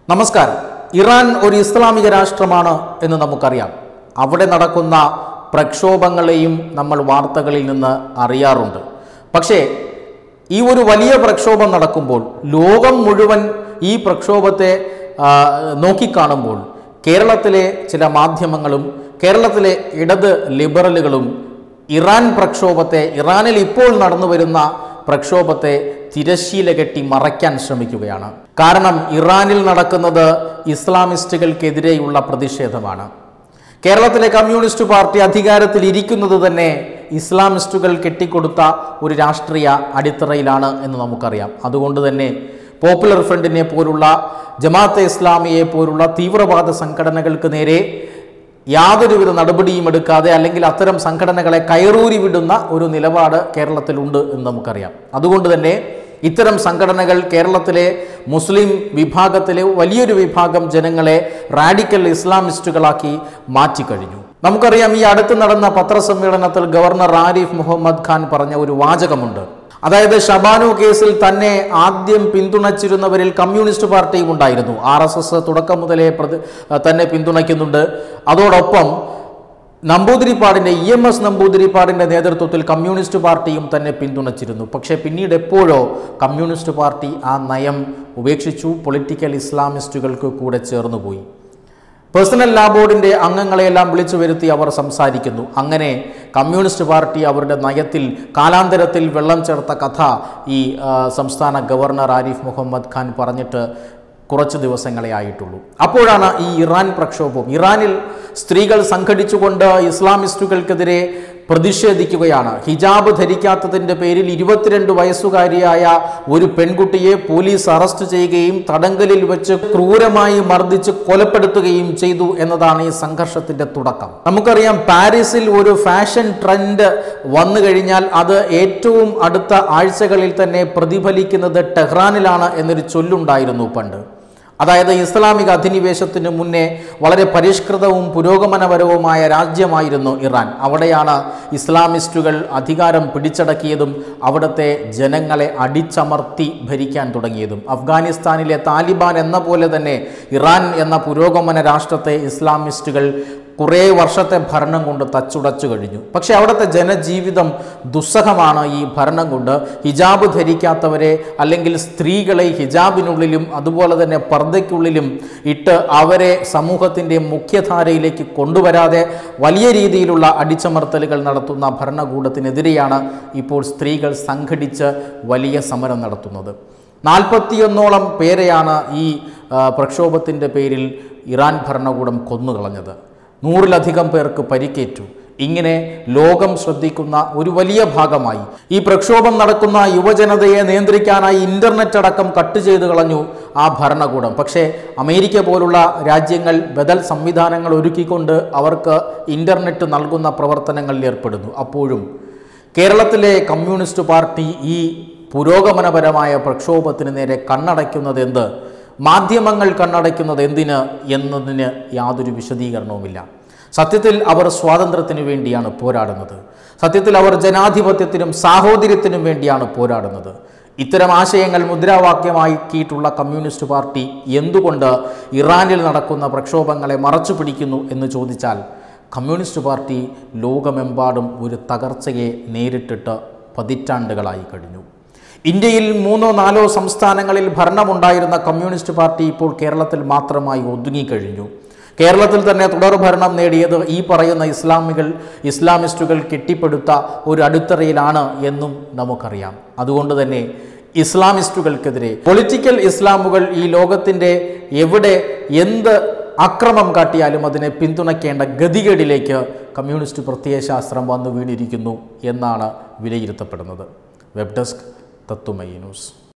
നമസ്കാരം ഇറാൻ ഒരു ഇസ്ലാമിക രാഷ്ട്രമാണ് എന്ന് നമുക്കറിയാം അവിടെ നടക്കുന്ന പ്രക്ഷോഭങ്ങളെയും നമ്മൾ വാർത്തകളിൽ നിന്ന് അറിയാറുണ്ട് പക്ഷേ ഈ ഒരു വലിയ പ്രക്ഷോഭം നടക്കുമ്പോൾ ലോകം മുഴുവൻ ഈ പ്രക്ഷോഭത്തെ ആ, നോക്കിക്കാണുമ്പോൾ കേരളത്തിലെ ചില മാധ്യമങ്ങളും കേരളത്തിലെ ഇടത് ലിബറലുകളും ഇറാൻ പ്രക്ഷോഭത്തെ ഇറാനിൽ ഇപ്പോൾ നടന്നു വരുന്ന പ്രക്ഷോഭത്തെ തിരശ്ശീല കെട്ടി മറയ്ക്കാൻ ശ്രമിക്കുകയാണ് കാരണം ഇറാനിൽ നടക്കുന്നത് ഇസ്ലാമിസ്റ്റുകൾക്കെതിരെയുള്ള പ്രതിഷേധമാണ് കേരളത്തിലെ കമ്മ്യൂണിസ്റ്റ് പാർട്ടി അധികാരത്തിൽ ഇരിക്കുന്നത് തന്നെ ഇസ്ലാമിസ്റ്റുകൾ കെട്ടിക്കൊടുത്ത ഒരു രാഷ്ട്രീയ അടിത്തറയിലാണ് എന്ന് നമുക്കറിയാം അതുകൊണ്ട് തന്നെ പോപ്പുലർ ഫ്രണ്ടിനെ പോലുള്ള ജമാഅത്തെ ഇസ്ലാമിയെ പോലുള്ള തീവ്രവാദ സംഘടനകൾക്ക് നേരെ യാതൊരുവിധ നടപടിയും എടുക്കാതെ അല്ലെങ്കിൽ അത്തരം സംഘടനകളെ കയറൂരി വിടുന്ന ഒരു നിലപാട് കേരളത്തിലുണ്ട് എന്ന് നമുക്കറിയാം അതുകൊണ്ട് തന്നെ ഇത്തരം സംഘടനകൾ കേരളത്തിലെ മുസ്ലിം വിഭാഗത്തിലെ വലിയൊരു വിഭാഗം ജനങ്ങളെ റാഡിക്കൽ ഇസ്ലാമിസ്റ്റുകളാക്കി മാറ്റിക്കഴിഞ്ഞു നമുക്കറിയാം ഈ അടുത്ത് നടന്ന പത്രസമ്മേളനത്തിൽ ഗവർണർ ആരിഫ് മുഹമ്മദ് ഖാൻ പറഞ്ഞ ഒരു വാചകമുണ്ട് അതായത് ഷബാനു കേസിൽ തന്നെ ആദ്യം പിന്തുണച്ചിരുന്നവരിൽ കമ്മ്യൂണിസ്റ്റ് പാർട്ടിയും ഉണ്ടായിരുന്നു ആർ എസ് എസ് തുടക്കം മുതലേ പ്രതി തന്നെ പിന്തുണയ്ക്കുന്നുണ്ട് അതോടൊപ്പം നമ്പൂതിരിപ്പാടിൻ്റെ ഇ എം എസ് നമ്പൂതിരിപ്പാടിൻ്റെ നേതൃത്വത്തിൽ കമ്മ്യൂണിസ്റ്റ് പാർട്ടിയും തന്നെ പിന്തുണച്ചിരുന്നു പക്ഷേ പിന്നീട് എപ്പോഴോ കമ്മ്യൂണിസ്റ്റ് പാർട്ടി ആ നയം ഉപേക്ഷിച്ചു പൊളിറ്റിക്കൽ ഇസ്ലാമിസ്റ്റുകൾക്ക് കൂടെ ചേർന്നുപോയി പേഴ്സണൽ ലാ ബോർഡിൻ്റെ അംഗങ്ങളെയെല്ലാം വിളിച്ചു വരുത്തി അവർ സംസാരിക്കുന്നു അങ്ങനെ കമ്മ്യൂണിസ്റ്റ് പാർട്ടി അവരുടെ നയത്തിൽ കാലാന്തരത്തിൽ വെള്ളം ചേർത്ത കഥ ഈ ആ, സംസ്ഥാന ഗവർണർ ആരിഫ് മുഹമ്മദ് ഖാൻ പറഞ്ഞിട്ട് കുറച്ച് ദിവസങ്ങളെ ആയിട്ടുള്ളൂ അപ്പോഴാണ് ഈ ഇറാൻ പ്രക്ഷോഭം ഇറാനിൽ സ്ത്രീകൾ സംഘടിച്ചുകൊണ്ട് ഇസ്ലാമിസ്റ്റുകൾക്കെതിരെ പ്രതിഷേധിക്കുകയാണ് ഹിജാബ് ധരിക്കാത്തതിൻ്റെ പേരിൽ ഇരുപത്തിരണ്ട് വയസ്സുകാരിയായ ഒരു പെൺകുട്ടിയെ പോലീസ് അറസ്റ്റ് ചെയ്യുകയും തടങ്കലിൽ വെച്ച് ക്രൂരമായി മർദ്ദിച്ച് കൊലപ്പെടുത്തുകയും ചെയ്തു എന്നതാണ് ഈ സംഘർഷത്തിന്റെ തുടക്കം നമുക്കറിയാം പാരീസിൽ ഒരു ഫാഷൻ ട്രെൻഡ് വന്നു കഴിഞ്ഞാൽ അത് ഏറ്റവും അടുത്ത ആഴ്ചകളിൽ തന്നെ പ്രതിഫലിക്കുന്നത് ടെഹ്റാനിലാണ് എന്നൊരു ചൊല്ലുണ്ടായിരുന്നു പണ്ട് അതായത് ഇസ്ലാമിക അധിനിവേശത്തിന് മുന്നേ വളരെ പരിഷ്കൃതവും പുരോഗമനപരവുമായ രാജ്യമായിരുന്നു ഇറാൻ അവിടെയാണ് ഇസ്ലാമിസ്റ്റുകൾ അധികാരം പിടിച്ചടക്കിയതും അവിടുത്തെ ജനങ്ങളെ അടിച്ചമർത്തി ഭരിക്കാൻ തുടങ്ങിയതും അഫ്ഗാനിസ്ഥാനിലെ താലിബാൻ എന്ന പോലെ തന്നെ ഇറാൻ എന്ന പുരോഗമന രാഷ്ട്രത്തെ ഇസ്ലാമിസ്റ്റുകൾ കുറേ വർഷത്തെ ഭരണം കൊണ്ട് തച്ചുടച്ചു കഴിഞ്ഞു പക്ഷേ അവിടുത്തെ ജനജീവിതം ദുസ്സഹമാണ് ഈ ഭരണം കൊണ്ട് ഹിജാബ് ധരിക്കാത്തവരെ അല്ലെങ്കിൽ സ്ത്രീകളെ ഹിജാബിനുള്ളിലും അതുപോലെ തന്നെ പർദ്ദയ്ക്കുള്ളിലും ഇട്ട് അവരെ സമൂഹത്തിൻ്റെ മുഖ്യധാരയിലേക്ക് കൊണ്ടുവരാതെ വലിയ രീതിയിലുള്ള അടിച്ചമർത്തലുകൾ നടത്തുന്ന ഭരണകൂടത്തിനെതിരെയാണ് ഇപ്പോൾ സ്ത്രീകൾ സംഘടിച്ച് വലിയ സമരം നടത്തുന്നത് നാൽപ്പത്തിയൊന്നോളം പേരെയാണ് ഈ പ്രക്ഷോഭത്തിൻ്റെ പേരിൽ ഇറാൻ ഭരണകൂടം കൊന്നുകളഞ്ഞത് നൂറിലധികം പേർക്ക് പരിക്കേറ്റു ഇങ്ങനെ ലോകം ശ്രദ്ധിക്കുന്ന ഒരു വലിയ ഭാഗമായി ഈ പ്രക്ഷോഭം നടക്കുന്ന യുവജനതയെ നിയന്ത്രിക്കാനായി ഇന്റർനെറ്റ് അടക്കം കട്ട് ചെയ്ത് കളഞ്ഞു ആ ഭരണകൂടം പക്ഷേ അമേരിക്ക പോലുള്ള രാജ്യങ്ങൾ ബദൽ സംവിധാനങ്ങൾ ഒരുക്കിക്കൊണ്ട് അവർക്ക് ഇന്റർനെറ്റ് നൽകുന്ന പ്രവർത്തനങ്ങളിൽ ഏർപ്പെടുന്നു അപ്പോഴും കേരളത്തിലെ കമ്മ്യൂണിസ്റ്റ് പാർട്ടി ഈ പുരോഗമനപരമായ പ്രക്ഷോഭത്തിന് നേരെ കണ്ണടയ്ക്കുന്നത് എന്ത് മാധ്യമങ്ങൾ കണ്ണടയ്ക്കുന്നത് എന്തിന് എന്നതിന് യാതൊരു വിശദീകരണവുമില്ല സത്യത്തിൽ അവർ സ്വാതന്ത്ര്യത്തിനു വേണ്ടിയാണ് പോരാടുന്നത് സത്യത്തിൽ അവർ ജനാധിപത്യത്തിനും സാഹോദര്യത്തിനും വേണ്ടിയാണ് പോരാടുന്നത് ഇത്തരം ആശയങ്ങൾ മുദ്രാവാക്യമാക്കിയിട്ടുള്ള കമ്മ്യൂണിസ്റ്റ് പാർട്ടി എന്തുകൊണ്ട് ഇറാനിൽ നടക്കുന്ന പ്രക്ഷോഭങ്ങളെ മറച്ചു പിടിക്കുന്നു എന്ന് ചോദിച്ചാൽ കമ്മ്യൂണിസ്റ്റ് പാർട്ടി ലോകമെമ്പാടും ഒരു തകർച്ചയെ നേരിട്ടിട്ട് പതിറ്റാണ്ടുകളായി കഴിഞ്ഞു ഇന്ത്യയിൽ മൂന്നോ നാലോ സംസ്ഥാനങ്ങളിൽ ഭരണമുണ്ടായിരുന്ന കമ്മ്യൂണിസ്റ്റ് പാർട്ടി ഇപ്പോൾ കേരളത്തിൽ മാത്രമായി ഒതുങ്ങിക്കഴിഞ്ഞു കേരളത്തിൽ തന്നെ തുടർ ഭരണം നേടിയത് ഈ പറയുന്ന ഇസ്ലാമികൾ ഇസ്ലാമിസ്റ്റുകൾ കെട്ടിപ്പടുത്ത ഒരു അടിത്തറയിലാണ് എന്നും നമുക്കറിയാം അതുകൊണ്ട് തന്നെ ഇസ്ലാമിസ്റ്റുകൾക്കെതിരെ പൊളിറ്റിക്കൽ ഇസ്ലാമുകൾ ഈ ലോകത്തിൻ്റെ എവിടെ എന്ത് അക്രമം കാട്ടിയാലും അതിനെ പിന്തുണയ്ക്കേണ്ട ഗതികേടിലേക്ക് കമ്മ്യൂണിസ്റ്റ് പ്രത്യയശാസ്ത്രം വന്നു വീണിരിക്കുന്നു എന്നാണ് വിലയിരുത്തപ്പെടുന്നത് വെബ് ഡെസ്ക് തത്തുമൈ ന്യൂസ്